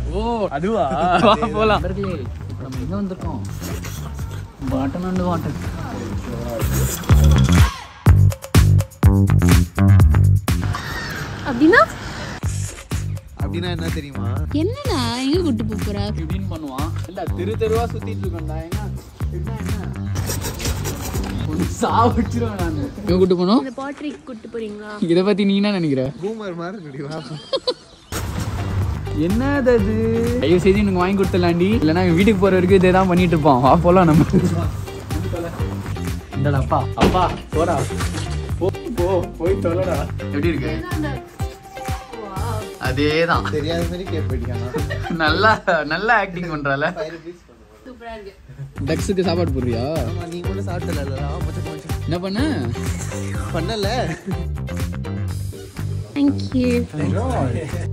ஓ அதுவா வா போலாம் நண்பர்களே இப்போ நம்ம எங்க வந்திருக்கோம் வாட்டன் அண்டு வாட்டன் அப்படின்னா அப்படின்னா என்ன தெரியுமா என்னடா எங்க கூட்டு போப் போற இப்படின்னு பண்ணுவான் இல்ல தெரு தெருவா சுத்திட்டு இருக்கோம்டா என்ன என்ன என்ன ஒன்று சாவடிச்சிருவேன் நான் எங்க கூட்டு போனோம் இந்த பாட்ரிக் கூட்டு போறீங்களா இதை பத்தி நீ என்ன நினைக்கிற பூமர் மாதிரி முடியுமா என்னது அது தயவு செய்து எனக்கு வாங்கி கொடுத்துலாண்டி இல்லைன்னா இவன் வீட்டுக்கு போற வரைக்கும் இதே தான் பண்ணிட்டு இருப்பான் வா போலாம் நம்ம இந்தடா அப்பா அப்பா போடா போ போ போய் தொலைடா எப்படி இருக்கு அதே தான் தெரியாத மாதிரி கேட்பீங்க நல்லா நல்லா ஆக்டிங் பண்றால சூப்பரா இருக்கு டக்ஸுக்கு சாப்பாடு போடுறியா ஆமா நீ கூட சாப்பிட்டல மச்சம் மச்சம் என்ன பண்ண பண்ணல தேங்க்யூ